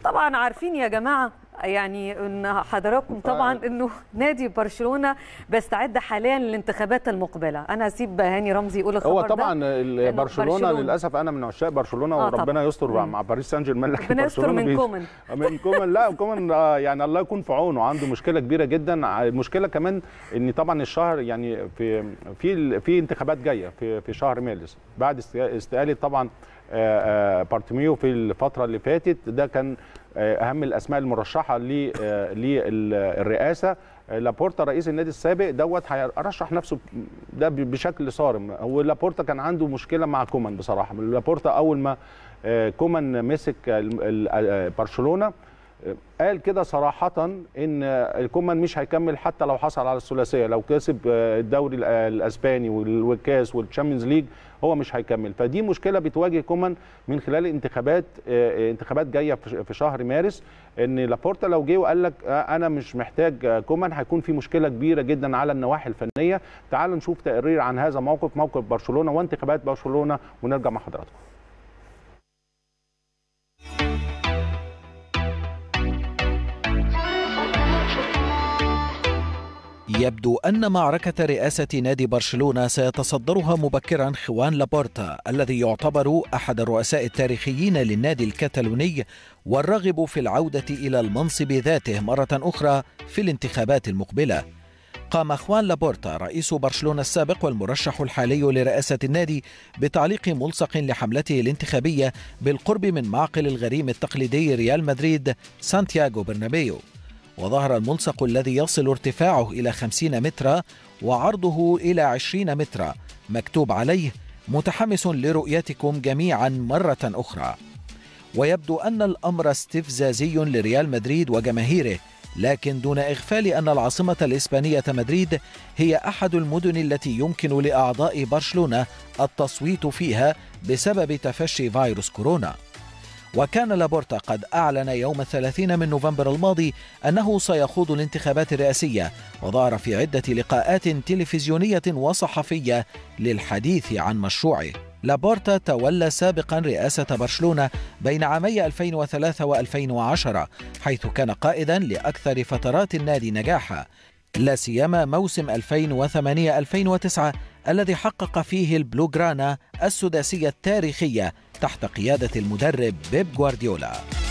طبعا عارفين يا جماعه يعني ان حضراتكم طبعا انه نادي برشلونه بيستعد حاليا للانتخابات المقبله انا هسيب هاني رمزي يقول الخبر هو ده. طبعا لأنه برشلونه, برشلونة. للاسف انا من عشاق برشلونه آه وربنا طبعاً. يستر مم. مع باريس سان جيرمان لكن ربنا يستر برشلونه من بي- كومان. من كومان لا كومان آه، يعني الله يكون في عونه عنده مشكله كبيره جدا ع- المشكله كمان ان طبعا الشهر يعني في في في انتخابات جايه في في شهر مارس بعد است- استقاله طبعا آه، آه، بارتيميو في الفتره اللي فاتت ده كان آه، اهم الاسماء المرشحه ل- آه، للرئاسه آه، لابورتا رئيس النادي السابق دوت هيرشح نفسه ده ب- بشكل صارم هو لابورتا كان عنده مشكله مع كومان بصراحه لابورتا اول ما آه، كومان مسك ال- ال- آه، برشلونه قال كده صراحة إن كومان مش هيكمل حتى لو حصل على الثلاثية لو كسب الدوري الأسباني والكاس والتشامبيونز ليج هو مش هيكمل فدي مشكلة بتواجه كومان من خلال انتخابات انتخابات جاية في شهر مارس إن لابورتا لو جه وقال لك أنا مش محتاج كومان هيكون في مشكلة كبيرة جدا على النواحي الفنية تعالوا نشوف تقرير عن هذا موقف موقف برشلونة وانتخابات برشلونة ونرجع مع حضراتكم يبدو أن معركة رئاسة نادي برشلونة سيتصدرها مبكرا خوان لابورتا الذي يعتبر أحد الرؤساء التاريخيين للنادي الكتالوني والراغب في العودة إلى المنصب ذاته مرة أخرى في الانتخابات المقبلة قام خوان لابورتا رئيس برشلونة السابق والمرشح الحالي لرئاسة النادي بتعليق ملصق لحملته الانتخابية بالقرب من معقل الغريم التقليدي ريال مدريد سانتياغو برنابيو وظهر الملصق الذي يصل ارتفاعه إلى 50 مترا وعرضه إلى 20 مترا مكتوب عليه متحمس لرؤيتكم جميعا مرة أخرى ويبدو أن الأمر استفزازي لريال مدريد وجماهيره لكن دون إغفال أن العاصمة الإسبانية مدريد هي أحد المدن التي يمكن لأعضاء برشلونة التصويت فيها بسبب تفشي فيروس كورونا وكان لابورتا قد أعلن يوم الثلاثين من نوفمبر الماضي أنه سيخوض الانتخابات الرئاسية وظهر في عدة لقاءات تلفزيونية وصحفية للحديث عن مشروعه لابورتا تولى سابقا رئاسة برشلونة بين عامي 2003 و2010 حيث كان قائدا لأكثر فترات النادي نجاحا لا سيما موسم 2008-2009 الذي حقق فيه البلوغرانا السداسية التاريخية تحت قيادة المدرب بيب جوارديولا